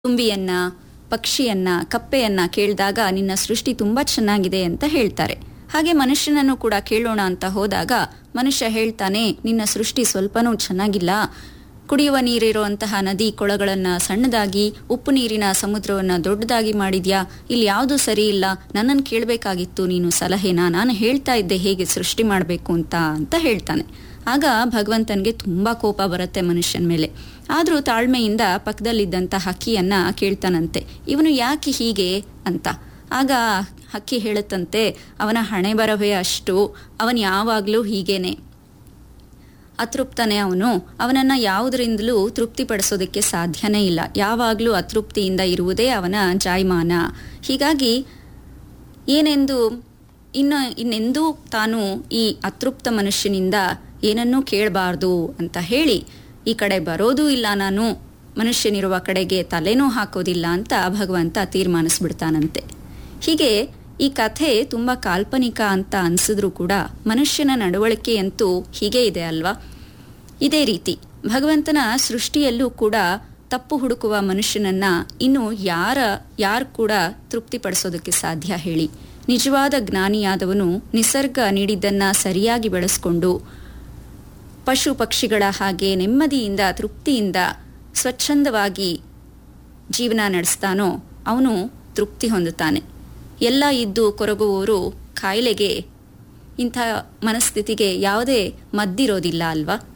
ತುಂಬಿಯನ್ನ ಪಕ್ಷಿಯನ್ನ ಕಪ್ಪೆಯನ್ನ ಕೇಳಿದಾಗ ನಿನ್ನ ಸೃಷ್ಟಿ ತುಂಬಾ ಚೆನ್ನಾಗಿದೆ ಅಂತ ಹೇಳ್ತಾರೆ ಹಾಗೆ ಮನುಷ್ಯನನ್ನು ಕೂಡ ಕೇಳೋಣ ಅಂತ ಹೋದಾಗ ಮನುಷ್ಯ ಹೇಳ್ತಾನೆ ನಿನ್ನ ಸೃಷ್ಟಿ ಸ್ವಲ್ಪನೂ ಚೆನ್ನಾಗಿಲ್ಲ ಕುಡಿಯುವ ನೀರಿರುವಂತಹ ನದಿ ಕೊಳಗಳನ್ನ ಸಣ್ಣದಾಗಿ ಉಪ್ಪು ನೀರಿನ ಸಮುದ್ರವನ್ನ ದೊಡ್ಡದಾಗಿ ಮಾಡಿದ್ಯಾ ಇಲ್ಲಿ ಯಾವುದು ಸರಿ ಇಲ್ಲ ನನ್ನನ್ನು ಕೇಳಬೇಕಾಗಿತ್ತು ನೀನು ಸಲಹೆನ ನಾನು ಹೇಳ್ತಾ ಇದ್ದೆ ಹೇಗೆ ಸೃಷ್ಟಿ ಮಾಡಬೇಕು ಅಂತ ಅಂತ ಹೇಳ್ತಾನೆ ಆಗ ಭಗವಂತನಿಗೆ ತುಂಬಾ ಕೋಪ ಬರುತ್ತೆ ಮನುಷ್ಯನ ಮೇಲೆ ಆದರೂ ತಾಳ್ಮೆಯಿಂದ ಪಕ್ಕದಲ್ಲಿದ್ದಂಥ ಹಕ್ಕಿಯನ್ನ ಕೇಳ್ತಾನಂತೆ ಇವನು ಯಾಕೆ ಹೀಗೆ ಅಂತ ಆಗ ಹಕ್ಕಿ ಹೇಳುತ್ತಂತೆ ಅವನ ಹಣೆ ಬರವೇ ಅಷ್ಟು ಅವನು ಯಾವಾಗಲೂ ಹೀಗೇನೆ ಅತೃಪ್ತನೇ ಅವನು ಅವನನ್ನ ಯಾವುದರಿಂದಲೂ ತೃಪ್ತಿಪಡಿಸೋದಕ್ಕೆ ಸಾಧ್ಯನೇ ಇಲ್ಲ ಯಾವಾಗಲೂ ಅತೃಪ್ತಿಯಿಂದ ಇರುವುದೇ ಅವನ ಜಾಯಮಾನ ಹೀಗಾಗಿ ಏನೆಂದು ಇನ್ನು ಇನ್ನೆಂದೂ ತಾನು ಈ ಅತೃಪ್ತ ಮನುಷ್ಯನಿಂದ ಏನನ್ನೂ ಕೇಳಬಾರ್ದು ಅಂತ ಹೇಳಿ ಈ ಕಡೆ ಬರೋದೂ ಇಲ್ಲ ನಾನು ಮನುಷ್ಯನಿರುವ ಕಡೆಗೆ ತಲೆನೂ ಹಾಕೋದಿಲ್ಲ ಅಂತ ಭಗವಂತ ತೀರ್ಮಾನಿಸ್ಬಿಡ್ತಾನಂತೆ ಹೀಗೆ ಈ ಕಥೆ ತುಂಬ ಕಾಲ್ಪನಿಕ ಅಂತ ಅನಿಸಿದ್ರೂ ಕೂಡ ಮನುಷ್ಯನ ನಡವಳಿಕೆಯಂತೂ ಹೀಗೆ ಇದೆ ಅಲ್ವಾ ಇದೇ ರೀತಿ ಭಗವಂತನ ಸೃಷ್ಟಿಯಲ್ಲೂ ಕೂಡ ತಪ್ಪು ಹುಡುಕುವ ಮನುಷ್ಯನನ್ನ ಇನ್ನು ಯಾರ ಯಾರು ಕೂಡ ತೃಪ್ತಿಪಡಿಸೋದಕ್ಕೆ ಸಾಧ್ಯ ಹೇಳಿ ನಿಜವಾದ ಜ್ಞಾನಿಯಾದವನು ನಿಸರ್ಗ ನೀಡಿದ್ದನ್ನ ಸರಿಯಾಗಿ ಬೆಳೆಸ್ಕೊಂಡು ಪಶು ಪಕ್ಷಿಗಳ ಹಾಗೆ ನೆಮ್ಮದಿಯಿಂದ ತೃಪ್ತಿಯಿಂದ ಸ್ವಚ್ಛಂದವಾಗಿ ಜೀವನ ನಡೆಸ್ತಾನೋ ಅವನು ತೃಪ್ತಿ ಹೊಂದುತ್ತಾನೆ ಎಲ್ಲ ಇದ್ದು ಕೊರಗುವವರು ಕಾಯಿಲೆಗೆ ಇಂಥ ಮನಸ್ಥಿತಿಗೆ ಯಾವುದೇ ಮದ್ದಿರೋದಿಲ್ಲ ಅಲ್ವಾ